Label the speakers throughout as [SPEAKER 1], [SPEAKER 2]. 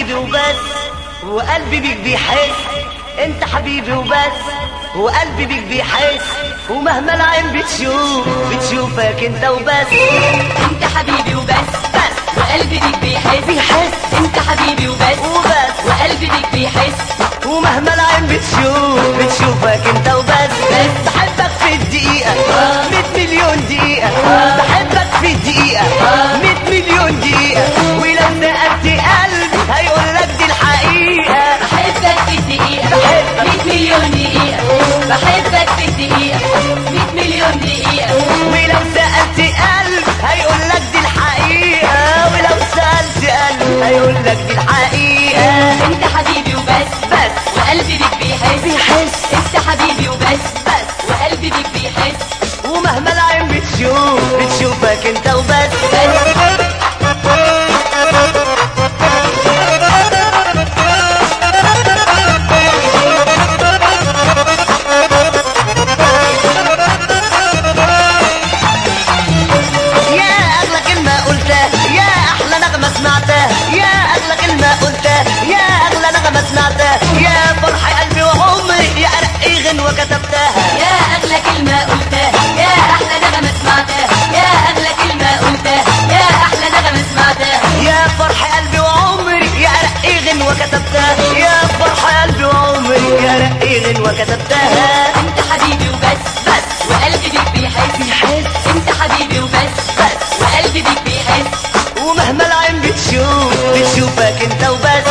[SPEAKER 1] حبيبي وبس وقلبي بيك بيحس انت حبيبي وبس وقلبي بيك بيحس ومهما العين بتشوف بتشوفك انت وبس
[SPEAKER 2] انت حبيبي وبس
[SPEAKER 1] بس
[SPEAKER 2] وقلبي بيك بيحس
[SPEAKER 1] بيحس
[SPEAKER 2] انت حبيبي وبس
[SPEAKER 1] وبس
[SPEAKER 2] وقلبي بيك بيحس
[SPEAKER 1] ومهما العين بتشوف بتشوفك انت وبس
[SPEAKER 2] بس.
[SPEAKER 1] بحبك في الدقيقة 100 مليون دقيقة بحبك في الدقيقة 100 مليون دقيقة ولو سألت قلبي هيقول لك دي الحقيقة
[SPEAKER 2] بحبك في الدقيقة
[SPEAKER 1] بحبك.
[SPEAKER 2] 100 مليون دقيقة بحبك في الدقيقة 100 مليون دقيقة
[SPEAKER 1] ولو سألت قلب هيقول لك دي الحقيقة ولو سألت قلب هيقول لك دي الحقيقة
[SPEAKER 2] انت حبيبي وبس
[SPEAKER 1] بس
[SPEAKER 2] وقلبي بيك بيحس
[SPEAKER 1] بيحس
[SPEAKER 2] انت حبيبي وبس
[SPEAKER 1] بس
[SPEAKER 2] وقلبي بيك بيحس
[SPEAKER 1] ومهما العين بتشوف بتشوفك انت وبس
[SPEAKER 2] بس
[SPEAKER 1] يا اغلى كلمة قلتها يا احلى نغمة سمعتها يا اغلى كلمة قلتها يا اغلى نغمة سمعتها يا فرح قلبي وعمري يا ارقي غنوة كتبتها
[SPEAKER 2] يا اغلى كلمة قلتها يا احلى نغمة سمعتها يا اغلى كلمة قلتها يا احلى نغمة سمعتها
[SPEAKER 1] يا فرح قلبي وعمري يا ارقي غنوة كتبتها يا فرح قلبي وعمري يا ارقي غنوة كتبتها
[SPEAKER 2] انت حبيبي وبس
[SPEAKER 1] بس
[SPEAKER 2] وقلبي بيك بيحس
[SPEAKER 1] بيحس.
[SPEAKER 2] انت حبيبي وبس
[SPEAKER 1] بس.
[SPEAKER 2] وقلبي بيك بيحس
[SPEAKER 1] ومهما العين بتشوف بتشوفك انت وبس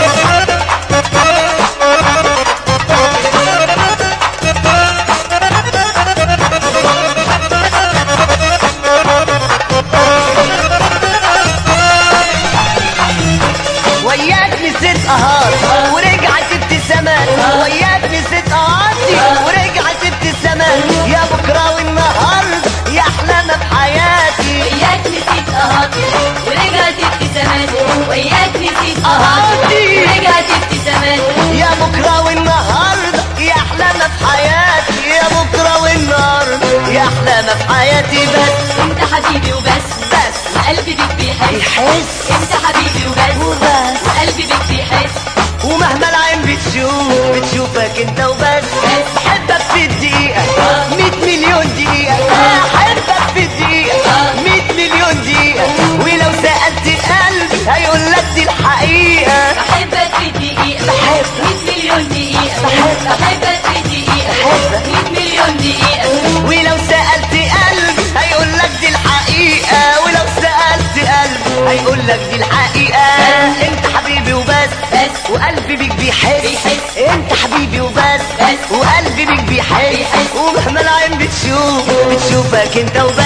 [SPEAKER 1] وياك نسيت قهار ورجعت ابتسامات وياك نسيت قهارتي ورجعت ابتسامات يا بكره والنهارده يا احلامك حياتي
[SPEAKER 2] وياك نسيت اهاتي ورجعت ابتسامات وياك نسيت
[SPEAKER 1] أهاتي.
[SPEAKER 2] ورجعت ابتسامات
[SPEAKER 1] يا بكره والنهارده يا احلامك حياتي يا بكره والنهارده يا احلامك حياتي بس
[SPEAKER 2] انت حبيبي وبس
[SPEAKER 1] بس
[SPEAKER 2] وقلبي بيك بيحس
[SPEAKER 1] يحس
[SPEAKER 2] انت حبيبي وبس
[SPEAKER 1] وبس
[SPEAKER 2] وقلبي بيك بيحس
[SPEAKER 1] ومهما العين بتشوف بتشوفك انت وبس بحبك في الدقيقة 100 مليون دقيقة بحبك في الدقيقة 100 مليون دقيقة ولو سألت قلبي هيقول لك دي الحقيقة
[SPEAKER 2] بحبك في الدقيقة
[SPEAKER 1] بحبك.
[SPEAKER 2] 100 مليون دقيقة
[SPEAKER 1] بحبك.
[SPEAKER 2] بحبك في الدقيقة
[SPEAKER 1] بحبك.
[SPEAKER 2] 100 مليون دقيقة
[SPEAKER 1] ولو سألت قلبي هيقول لك دي الحقيقة ولو سألت قلبي هيقول لك دي الحقيقة انت حبيبي وبس
[SPEAKER 2] بس.
[SPEAKER 1] وقلبي بيك بيحس
[SPEAKER 2] بيحس.
[SPEAKER 1] انت حبيبي وبس
[SPEAKER 2] بس.
[SPEAKER 1] وقلبي بيك بيحس
[SPEAKER 2] بيحس.
[SPEAKER 1] ومهما العين بتشوف بتشوفك انت وبس